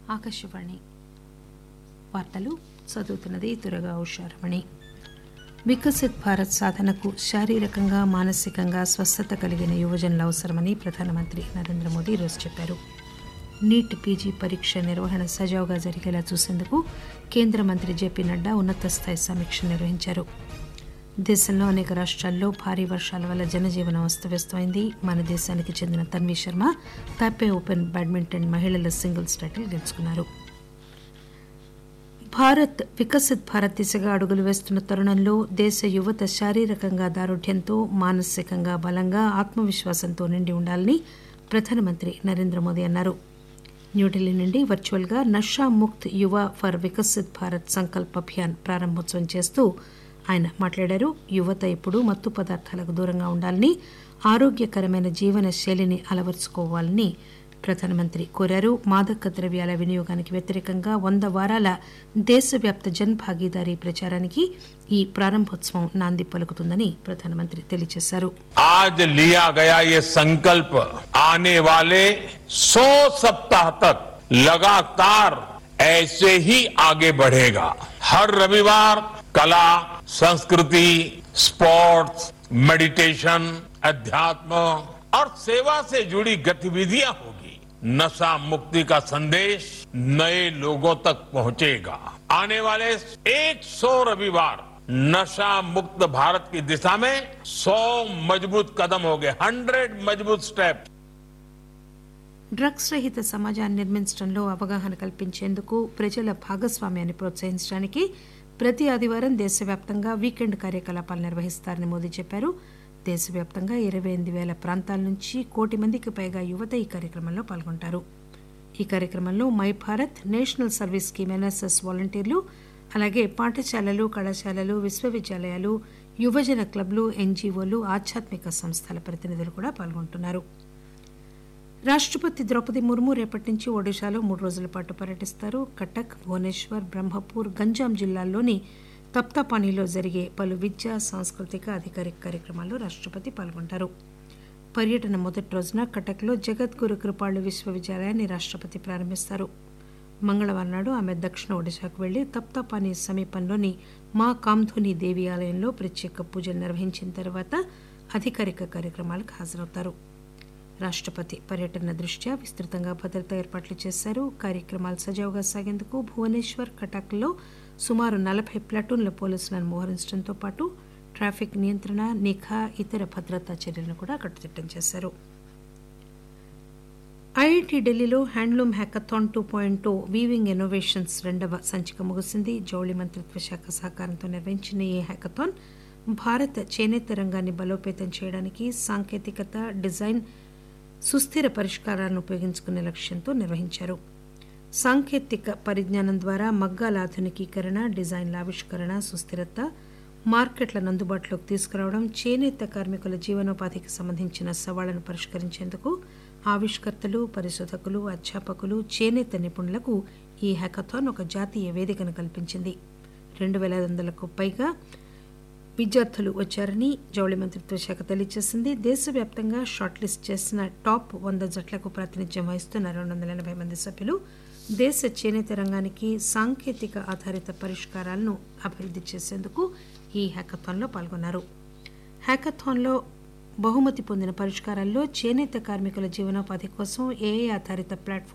ఆకాశవాణి వార్తలు చదువుతున్నది దురగా ఉషారమణి వికసిత్ భారత్ సాధనకు శారీరకంగా మానసికంగా స్వస్థత కలిగిన యువజనులు అవసరమని ప్రధానమంత్రి నరేంద్ర మోదీ ఈరోజు చెప్పారు నీట్ పీజీ పరీక్ష నిర్వహణ సజావుగా జరిగేలా చూసేందుకు కేంద్ర మంత్రి జేపీ నడ్డా ఉన్నత స్థాయి సమీక్ష నిర్వహించారు దేశంలో అనేక రాష్ట్రాల్లో భారీ వర్షాల వల్ల జనజీవనం అస్తవ్యస్తమైంది మన దేశానికి చెందిన Tanvi Sharma Taipei open badminton మహిళల సింగిల్స్ టైటిల్ గెలుచుకున్నారు భారత్ వికసిత్ భారత్ దిశగా అడుగులు వేస్తున్న తరుణంలో దేశ యువత శారీరకంగా దారుఢ్యంతో మానసికంగా బలంగా ఆత్మవిశ్వాసంతో నిండి ఉండాలని ప్రధానమంత్రి నరేంద్ర మోదీ అన్నారు న్యూఢిల్లీ నుండి వర్చువల్ గా నషా ముక్త్ యువ ఫర్ వికసిత్ భారత్ సంకల్ప్ అభియాన్ ప్రారంభోత్సవం చేస్తూ ఆయన మాట్లాడారు యువత ఇప్పుడు మత్తు పదార్థాలకు దూరంగా ఉండాలని ఆరోగ్యకరమైన జీవన శైలిని అలవరుచుకోవాలని ప్రధానమంత్రి కోరారు మాదక ద్రవ్యాల వినియోగానికి వ్యతిరేకంగా వంద వారాల దేశవ్యాప్త జన్ భాగీదారీ ప్రచారానికి ఈ ప్రారంభోత్సవం నాంది పలుకుతుందని ప్రధానమంత్రి తెలియజేశారు आज लिया गया ये संकल्प आने वाले 100 सप्ताह तक लगातार ऐसे ही आगे बढ़ेगा हर रविवार कला संस्कृति स्पोर्ट्स मेडिटेशन अध्यात्म और सेवा से जुड़ी गतिविधियां होगी नशा मुक्ति का संदेश नए लोगों तक पहुंचेगा आने वाले 100 रविवार नशा मुक्त भारत की दिशा में 100 मजबूत कदम हो गए 100 मजबूत स्टेप డ్రగ్స్ రహిత సమాజాన్ని నిర్మించడంలో అవగాహన కల్పించేందుకు ప్రజల భాగస్వామ్యాన్ని ప్రోత్సహించడానికి ప్రతి ఆదివారం దేశవ్యాప్తంగా వీకెండ్ కార్యకలాపాలు నిర్వహిస్తారని మోదీ చెప్పారు దేశవ్యాప్తంగా ఇరవై ఎనిమిది వేల ప్రాంతాల నుంచి కోటి మందికి పైగా యువత ఈ కార్యక్రమంలో పాల్గొంటారు ఈ కార్యక్రమంలో my Bharat national service scheme NSS వాలంటీర్లు అలాగే పాఠశాలలు కళాశాలలు విశ్వవిద్యాలయాలు యువజన క్లబ్లు ఎన్జీఓలు ఆధ్యాత్మిక సంస్థల ప్రతినిధులు కూడా పాల్గొంటున్నారు రాష్టపతి ద్రౌపది ముర్ము రేపటి నుంచి ఒడిశాలో మూడు రోజుల పాటు పర్యటిస్తారు కటక్ భువనేశ్వర్ బ్రహ్మపూర్ గంజాం జిల్లాల్లోని తప్తాపానీలో జరిగే పలు విద్యా సాంస్కృతిక అధికారిక కార్యక్రమాల్లో రాష్టపతి పాల్గొంటారు పర్యటన మొదటి రోజున కటక్లో జగద్గురు కృపాళ్లు విశ్వవిద్యాలయాన్ని రాష్టపతి ప్రారంభిస్తారు మంగళవారం నాడు ఆమె దక్షిణ ఒడిశాకు వెళ్లి తప్తాపానీ సమీపంలోని మా కామ్ధుని దేవి ఆలయంలో ప్రత్యేక పూజలు నిర్వహించిన తర్వాత అధికారిక కార్యక్రమాలకు హాజరవుతారు రాష్టపతి పర్యటన దృష్ట్యా విస్తృతంగా భద్రతా ఏర్పాట్లు చేశారు కార్యక్రమాలు సజావుగా సాగేందుకు భువనేశ్వర్ కటాక్లో సుమారు నలభై ప్లాటూన్ల పోలీసులను మోహరించడంతో పాటు ట్రాఫిక్ నియంత్రణ నిఘా ఇతర భద్రతా చర్యలను కూడా కట్టుదిట్టం చేశారు ఐఐటి ఢిల్లీలో handloom hackathon two point weaving innovations రెండవ సంచిక ముగిసింది జౌళి మంత్రిత్వ శాఖ సహకారంతో నిర్వహించిన ఈ హ్యాకథాన్ భారత చేనేత రంగాన్ని బలోపేతం చేయడానికి సాంకేతికత డిజైన్ సుస్థిర పరిష్కారాలను ఉపయోగించుకునే లక్ష్యంతో నిర్వహించారు సాంకేతిక పరిజ్ఞానం ద్వారా మగ్గాల ఆధునికీకరణ డిజైన్ల ఆవిష్కరణ సుస్థిరత మార్కెట్లను అందుబాటులోకి తీసుకురావడం చేనేత కార్మికుల జీవనోపాధికి సంబంధించిన సవాళ్లను పరిష్కరించేందుకు ఆవిష్కర్తలు పరిశోధకులు అధ్యాపకులు చేనేత నిపుణులకు ఈ హ్యాకథాన్ ఒక జాతీయ వేదికను కల్పించింది రెండు వేల ఐదు వందలకు పైగా విద్యార్థులు వచ్చారని జౌళి మంత్రిత్వ శాఖ తెలియజేసింది దేశవ్యాప్తంగా షార్ట్ లిస్ట్ చేసిన టాప్ వంద జట్లకు ప్రాతినిధ్యం వహిస్తున్న రెండు వందల ఎనభై మంది సభ్యులు దేశ చేనేత రంగానికి సాంకేతిక ఆధారిత పరిష్కారాలను అభివృద్ధి చేసేందుకు ఈ హ్యాకథాన్లో పాల్గొన్నారు హ్యాకథాన్లో బహుమతి పొందిన పరిష్కారాల్లో చేనేత కార్మికుల జీవనోపాధి కోసం ఏఐ ఆధారిత ప్లాట్ఫామ్